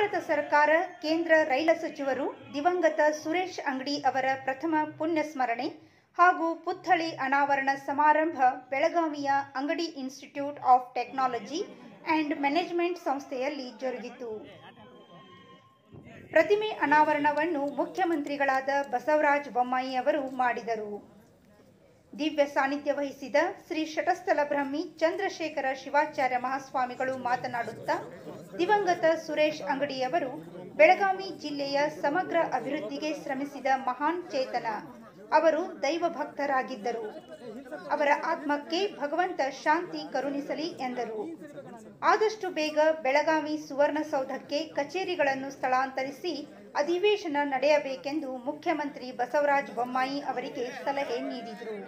ಭಾರತ ಸರ್ಕಾರ ಕೇಂದ್ರ ರೈಲ ಸಚಿವರು ದಿವಂಗತ ಸುರೇಶ್ ಅಂಗಡಿ ಅವರ ಪ್ರಥಮ ಪುಣ್ಯ ಸ್ಮರಣೆ ಹಾಗೂ ಪುತ್ಥಳಿ ಅನಾವರಣ ಸಮಾರಂಭ ಬೆಳಗಾವಿಯ Angadi institute of technology and management ಸಂಸ್ಥೆಯಲ್ಲಿ ಜರುಗಿತು ಪ್ರತಿಮೆ ಅನಾವರಣವನ್ನು ಮುಖ್ಯಮಂತ್ರಿಗಳಾದ ಬಸವರಾಜ ಬೊಮ್ಮಾಯಿ ಅವರು ಮಾಡಿದರು ದಿವ್ಯ ಸಾನ್ನಿಧ್ಯ ವಹಿಸಿದ ಶ್ರೀ ಶಟಸ್ಥಲ ಬ್ರಹ್ಮಿ ಚಂದ್ರಶೇಖರ ಶಿವಾಚಾರ್ಯ ಮಹಾಸ್ವಾಮಿಗಳು ಮಾತನಾಡುತ್ತಾ ದಿವಂಗತ ಸುರೇಶ್ ಅಂಗಡಿಯವರು ಬೆಳಗಾವಿ ಜಿಲ್ಲೆಯ ಸಮಗ್ರ ಅಭಿವೃದ್ಧಿಗೆ ಶ್ರಮಿಸಿದ ಮಹಾನ್ ಚೇತನ ಅವರು ದೈವ ಭಕ್ತರಾಗಿದ್ದರು ಅವರ ಆತ್ಮಕ್ಕೆ ಭಗವಂತ ಶಾಂತಿ ಕರುಣಿಸಲಿ ಎಂದರು ಆದಷ್ಟು ಬೇಗ ಬೆಳಗಾವಿ ಸುವರ್ಣಸೌಧಕ್ಕೆ ಕಚೇರಿಗಳನ್ನು ಸ್ಥಳಾಂತರಿಸಿ ಅಧಿವೇಶನ ನಡೆಯಬೇಕೆಂದು ಮುಖ್ಯಮಂತ್ರಿ ಬಸವರಾಜ ಬೊಮ್ಮಾಯಿ ಅವರಿಗೆ ಸಲಹೆ ನೀಡಿದರು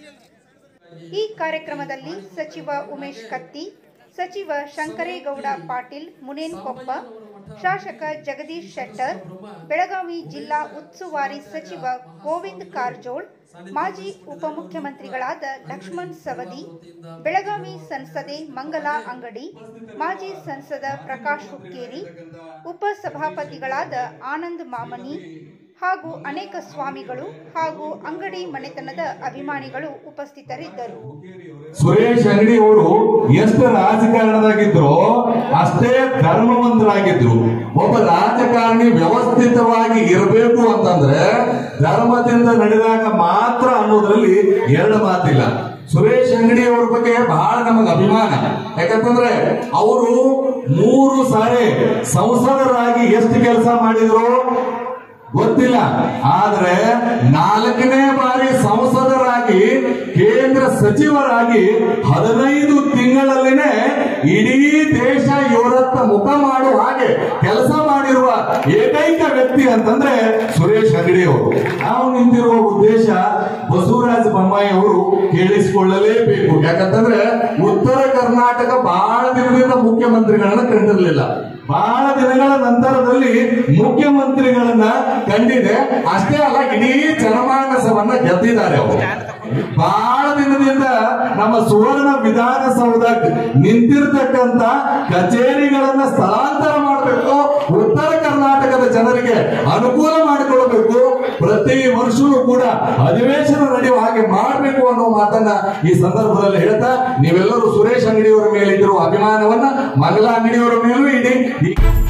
ಈ ಕಾರ್ಯಕ್ರಮದಲ್ಲಿ ಸಚಿವ ಉಮೇಶ್ ಕತ್ತಿ ಸಚಿವ ಶಂಕರೇಗೌಡ ಪಾಟೀಲ್ ಮುನೇನ್ಕೊಪ್ಪ ಶಾಸಕ ಜಗದೀಶ್ ಶೆಟ್ಟರ್ ಬೆಳಗಾವಿ ಜಿಲ್ಲಾ ಉಸ್ತುವಾರಿ ಸಚಿವ ಗೋವಿಂದ್ ಕಾರಜೋಳ್ ಮಾಜಿ ಉಪಮುಖ್ಯಮಂತ್ರಿಗಳಾದ ಲಕ್ಷ್ಮಣ್ ಸವದಿ ಬೆಳಗಾವಿ ಸಂಸದೆ ಮಂಗಲಾ ಅಂಗಡಿ ಮಾಜಿ ಸಂಸದ ಪ್ರಕಾಶ್ ಹುಕ್ಕೇರಿ ಉಪಸಭಾಪತಿಗಳಾದ ಆನಂದ್ ಮಾಮನಿ ಹಾಗೂ ಅನೇಕ ಸ್ವಾಮಿಗಳು ಹಾಗೂ ಅಂಗಡಿ ಮನೆತನದ ಅಭಿಮಾನಿಗಳು ಉಪಸ್ಥಿತರಿದ್ದರು ಸುರೇಶ್ ಅಂಗಡಿ ಅವರು ಎಷ್ಟು ರಾಜಕಾರಣದಾಗಿದ್ರು ಅಷ್ಟೇ ಧರ್ಮವಂತರಾಗಿದ್ರು ಒಬ್ಬ ರಾಜಕಾರಣಿ ವ್ಯವಸ್ಥಿತವಾಗಿ ಇರಬೇಕು ಅಂತಂದ್ರೆ ಧರ್ಮದಿಂದ ನಡೆದಾಗ ಮಾತ್ರ ಅನ್ನೋದ್ರಲ್ಲಿ ಎರಡು ಮಾತಿಲ್ಲ ಸುರೇಶ್ ಅಂಗಡಿ ಅವ್ರ ಬಗ್ಗೆ ಬಹಳ ನಮಗೆ ಅಭಿಮಾನ ಯಾಕಂತಂದ್ರೆ ಅವರು ಮೂರು ಸಾರಿ ಸಂಸದರಾಗಿ ಎಷ್ಟು ಕೆಲಸ ಮಾಡಿದ್ರು ಗೊತ್ತಿಲ್ಲ ಆದ್ರೆ ನಾಲ್ಕನೇ ಬಾರಿ ಸಂಸದರಾಗಿ ಕೇಂದ್ರ ಸಚಿವರಾಗಿ ಹದಿನೈದು ತಿಂಗಳಲ್ಲಿನೇ ಇಡೀ ದೇಶ ಇವರತ್ತ ಮುಖ ಮಾಡುವ ಹಾಗೆ ಕೆಲಸ ಮಾಡಿರುವ ಏಕೈಕ ವ್ಯಕ್ತಿ ಅಂತಂದ್ರೆ ಸುರೇಶ್ ಅಂಗಡಿ ಅವರು ನಾವು ನಿಂತಿರುವ ಉದ್ದೇಶ ಬಸವರಾಜ ಬೊಮ್ಮಾಯಿ ಅವರು ಕೇಳಿಸಿಕೊಳ್ಳಲೇಬೇಕು ಯಾಕಂತಂದ್ರೆ ಉತ್ತರ ಕರ್ನಾಟಕ ಬಹಳ ದಿನದಿಂದ ಮುಖ್ಯಮಂತ್ರಿಗಳನ್ನ ಕಂಡಿರಲಿಲ್ಲ ಬಹಳ ದಿನಗಳ ನಂತರದಲ್ಲಿ ಮುಖ್ಯಮಂತ್ರಿಗಳನ್ನ ಕಂಡಿದೆ ಅಷ್ಟೇ ಅಲ್ಲ ಇಡೀ ಜನಮಾನಸವನ್ನ ಗೆದ್ದಿದ್ದಾರೆ ಅವರು ಬಹಳ ದಿನದಿಂದ ನಮ್ಮ ಸುವರ್ಣ ವಿಧಾನಸೌಧ ನಿಂತಿರ್ತಕ್ಕಂತ ಕಚೇರಿಗಳನ್ನ ಸ್ಥಳಾಂತರ ಮಾಡಬೇಕು ಉತ್ತರ ಕರ್ನಾಟಕದ ಜನರಿಗೆ ಅನುಕೂಲ ಮಾಡಿಕೊಡಬೇಕು ಪ್ರತಿ ವರ್ಷವೂ ಕೂಡ ಅಧಿವೇಶನ ನಡೆಯುವ ಹಾಗೆ ಮಾಡಬೇಕು ಅನ್ನೋ ಮಾತನ್ನ ಈ ಸಂದರ್ಭದಲ್ಲಿ ಹೇಳ್ತಾ ನೀವೆಲ್ಲರೂ ಸುರೇಶ್ ಅಂಗಡಿಯವರ ಮೇಲೆ ಇರುವ ಅಭಿಮಾನವನ್ನ ಮಂಗಲ ಅಂಗಡಿಯವರ ಮೇಲೂ ಇಡಿ ಈ-